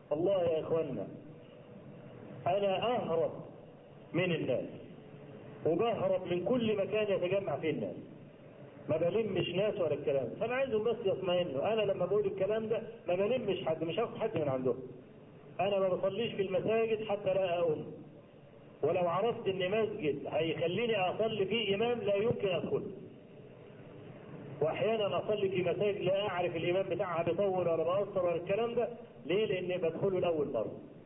الله يا اخوانا انا اهرب من الناس وبهرب من كل مكان يتجمع فيه الناس ما بلمش ناس ولا الكلام ده فانا عايزهم بس يطمئنوا انا لما بقول الكلام ده ما بلمش حد مش هاخد حد من عندهم انا ما بصليش في المساجد حتى لا اؤم ولو عرفت ان مسجد هيخليني اصلي فيه امام لا يمكن ادخله واحيانا اصلي في مساجد لا اعرف الامام بتاعها بيطول ولا بقصر ولا الكلام ده ليه؟ لاني بدخله لاول مره